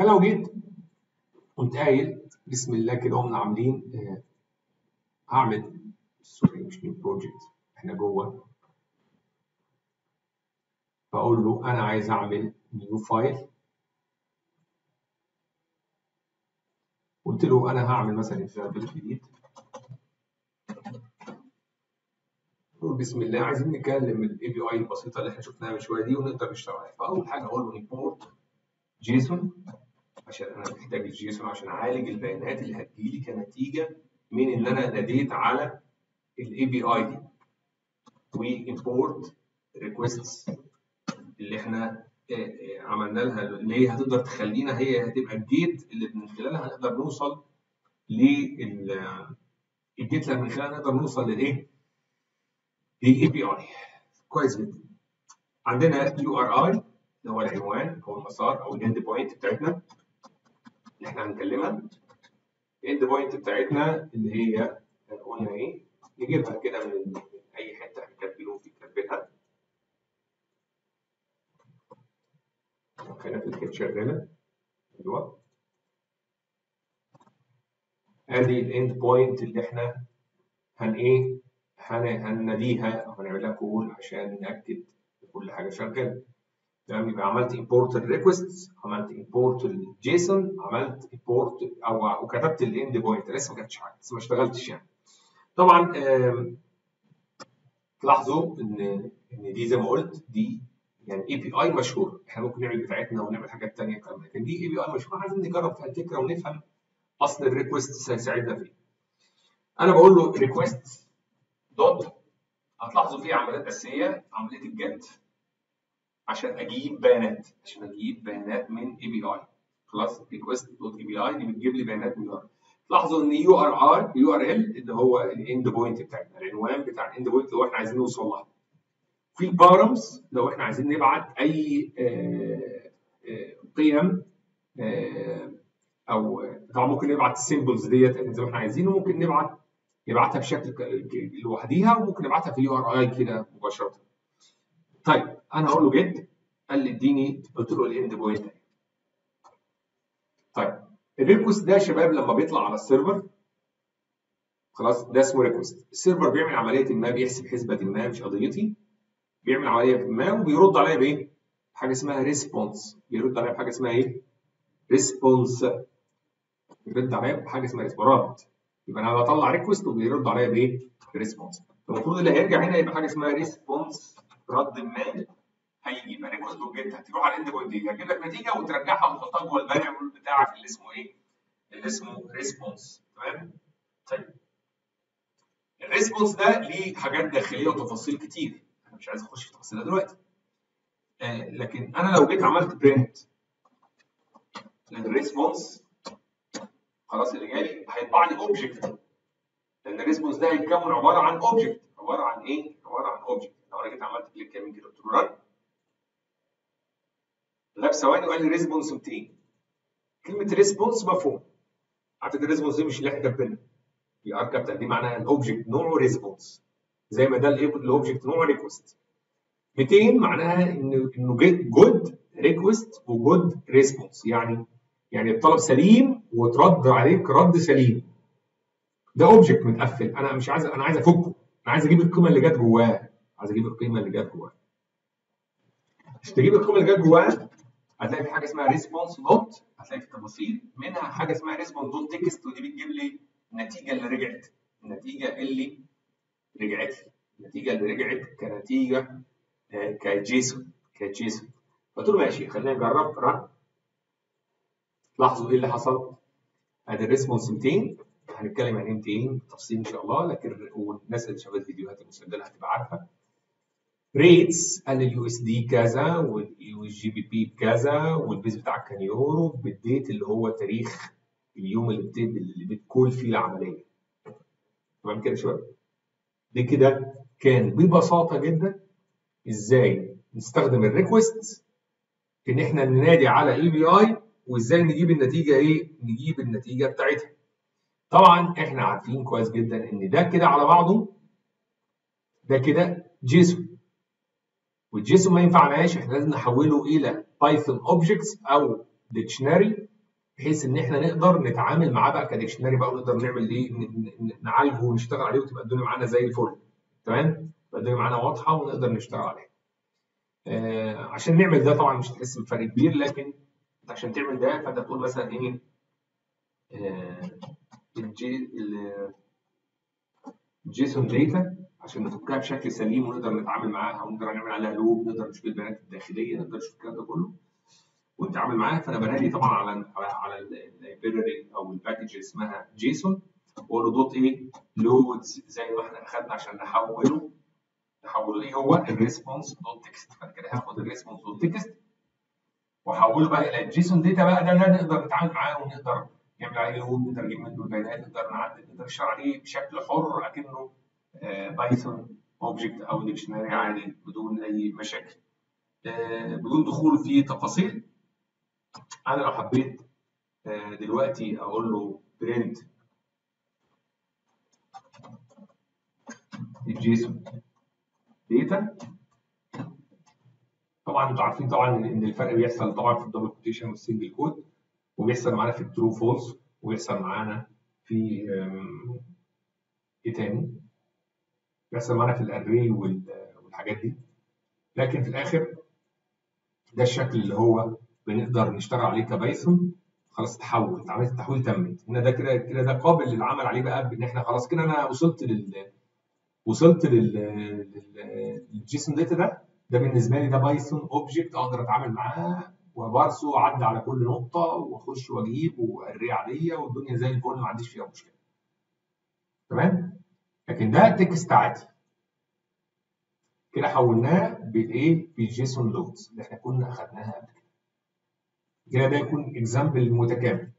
فلو جيت قمت قايل بسم الله كده قمنا عاملين آه، هعمل سوري مش نيو بروجكت احنا جوه بقول له انا عايز اعمل نيو فايل قلت له انا هعمل مثلا اكزامبل جديد نقول بسم الله عايزين نكلم الاي بي اي البسيطه اللي احنا شفناها من شويه دي ونقدر نشتغل عليها فاول حاجه اقول له امبورت جيسون عشان انا محتاج الجيسون عشان اعالج البيانات اللي هتجيلي كنتيجه من ان انا ناديت على الاي بي اي دي وامبورت ريكويستس اللي احنا آه، آه، عملنا لها اللي هي هتقدر تخلينا هي هتبقى الجيت اللي من خلالها هنقدر نوصل لل الجيت اللي من خلالها نقدر نوصل للايه؟ للاي بي اي كويس جدا عندنا يو ار اي اللي هو العنوان او المسار او الاند بوينت بتاعتنا اللي احنا هنكلمها الاند بوينت بتاعتنا اللي هي قلنا ايه نجيبها كده من من اي حته احنا كاتبينه في كاتبينها خلينا في الكيت شغاله ايوه ادي الاند بوينت اللي احنا هن ايه هن هنناديها او هنعمل لها كول عشان ناكد كل حاجه شغاله تمام يبقى عملت import الريكوست عملت import الجيسون عملت import او وكتبت الاند بوينت لسه ما كتبتش حاجه لسه ما اشتغلتش يعني طبعا آم، تلاحظوا ان ان دي زي ما قلت دي يعني اي بي اي مشهور احنا ممكن نعمل بتاعتنا ونعمل حاجات ثانيه كمان لكن دي اي بي اي مشهور عايزين نجرب فيها الفكره ونفهم اصل الريكوست هيساعدنا فين انا بقول له ريكوست دوت هتلاحظوا فيه عمليات اساسيه عمليه الجت عشان اجيب بيانات عشان اجيب بيانات من اي بي اي خلاص ريكوست دوت اي بي اي دي بتجيب لي بيانات من ار لاحظوا ان يو ار ار يو ار ال اللي هو الاند بوينت بتاعنا العنوان بتاع الاند بوينت اللي هو احنا عايزين نوصل لها في البارامز لو احنا عايزين نبعت اي آه، آه، قيم آه، او طبعا ممكن نبعت السيمبلز ديت زي ما احنا عايزين وممكن نبعت نبعتها بشكل ك- ك- لوحديها وممكن نبعتها في اليو ار اي كده مباشره. طيب انا هقول له جيت قال لي اديني قلت له الاند بوينت طيب الريكوست ده يا شباب لما بيطلع على السيرفر خلاص ده اسمه ريكوست السيرفر بيعمل عمليه ما بيحسب حسبه ما مش قضيتي بيعمل عمليه ما وبيرد عليا بايه؟ حاجه اسمها ريسبونس بيرد عليا بحاجه اسمها ايه؟ ريسبونس بيرد عليا بحاجه اسمها ريسبونس رد يبقى انا بطلع ريكوست وبيرد عليا بايه؟ ريسبونس المفروض اللي هيرجع هنا يبقى حاجه اسمها ريسبونس رد ما هيجي يبقى ريكوست وجيت هتروح على الاند بوينت دي هتجيب لك نتيجه وترجعها وتحطها جوه الفاريبل بتاعك اللي اسمه ايه؟ اللي اسمه ريسبونس تمام؟ طيب الريسبونس ده ليه حاجات داخليه وتفاصيل كتير انا مش عايز اخش في تفاصيلها دلوقتي آه لكن انا لو جيت عملت برنت للريسبونس خلاص اللي جاي هيطبع لي اوبجكت لان الريسبونس ده هيتكون عباره عن اوبجكت عباره عن ايه؟ عباره عن اوبجكت لو انا جيت عملت كليك يمين كده قلت له رن غاب ثواني وقال لي ريسبونس 200 كلمه ريسبونس مفهوم على فكره الريسبونس دي مش اللي احنا كاتبينها دي ار كابيتال دي معناها الاوبجكت نوعه ريسبونس زي ما ده الاوبجكت نوعه ريكوست 200 معناها انه انه جود ريكوست وجود ريسبونس يعني يعني الطلب سليم وترد عليك رد سليم ده اوبجكت متقفل انا مش عايز انا عايز افكه انا عايز اجيب القيمه اللي جت جواه عايز اجيب القيمه اللي جت جواه عشان تجيب القيمه اللي جت جواه هتلاقي في حاجه اسمها ريسبونس دوت هتلاقي في التفاصيل منها حاجه اسمها ريسبونس دوت تكست ودي بتجيب لي النتيجه اللي رجعت النتيجه اللي رجعت لي النتيجه اللي رجعت كنتيجه آه، كجيسون كجيسون قلت له ماشي خلينا نجرب رن لاحظوا ايه اللي حصل ادي الريسبونس 200 هنتكلم عن 200 بالتفصيل ان شاء الله لكن والناس اللي شافت الفيديوهات المسجله هتبقى عارفه ريتس قال اليو اس دي كذا والجي بي بي بكذا والبيز بتاعك كان يورو بالديت اللي هو تاريخ اليوم اللي بت... اللي بتكول فيه العمليه تمام كده يا شباب دي كده كان ببساطه جدا ازاي نستخدم الريكوست ان احنا ننادي على اي بي اي وازاي نجيب النتيجه ايه نجيب النتيجه بتاعتها طبعا احنا عارفين كويس جدا ان ده كده على بعضه ده كده جيسون والجيسون ما ينفعناش احنا لازم نحوله الى بايثون اوبجكتس او ديكشنري بحيث ان احنا نقدر نتعامل معاه بقى كديكشنري بقى ونقدر نعمل ايه نعالجه ونشتغل عليه وتبقى الدنيا معانا زي الفل تمام تبقى الدنيا معانا واضحه ونقدر نشتغل عليها آه عشان نعمل ده طبعا مش هتحس بفرق كبير لكن عشان تعمل ده فانت تقول مثلا ايه آه الجي الجيسون داتا عشان نفكها بشكل سليم ونقدر نتعامل معاها ونقدر نعمل عليها لوب نقدر نشوف البيانات الداخليه نقدر نشوف الكلام ده كله ونتعامل معاها فانا بنادي طبعا على على على اللايبراري او الباكج اسمها جيسون واقول له دوت ايه لودز زي ما احنا اخذنا عشان نحوله نحوله ايه هو الريسبونس دوت تكست فانا كده هاخد الريسبونس دوت تكست واحوله بقى الى الجيسون داتا بقى ده اللي نقدر نتعامل معاه ونقدر نعمل عليه لود نقدر نجيب منه البيانات نقدر نعدل نقدر نشتغل عليه بشكل حر اكنه بايثون اوبجكت او ديكشنري عادي بدون اي مشاكل بدون دخول في تفاصيل انا لو حبيت دلوقتي اقول له برنت الجيسون داتا طبعا انتوا عارفين طبعا ان الفرق بيحصل طبعا في الدبل كوتيشن والسنجل كود وبيحصل معانا في الترو فولس وبيحصل معانا في ايه تاني؟ بيحصل معانا في الاري والحاجات دي لكن في الاخر ده الشكل اللي هو بنقدر نشتغل عليه كبايثون خلاص اتحول عمليه التحويل تمت هنا ده كده كده ده قابل للعمل عليه بقى ان احنا خلاص كده انا وصلت لل وصلت لل للجيسون داتا ده ده بالنسبه لي ده بايثون اوبجكت اقدر اتعامل معاه وبارسه اعدي على كل نقطه واخش واجيب واري عليا والدنيا زي الفل ما عنديش فيها مشكله تمام لكن ده تكست عادي كده حولناه بالايه بالجيسون لودز اللي احنا كنا اخدناها قبل كده كده ده يكون اكزامبل متكامل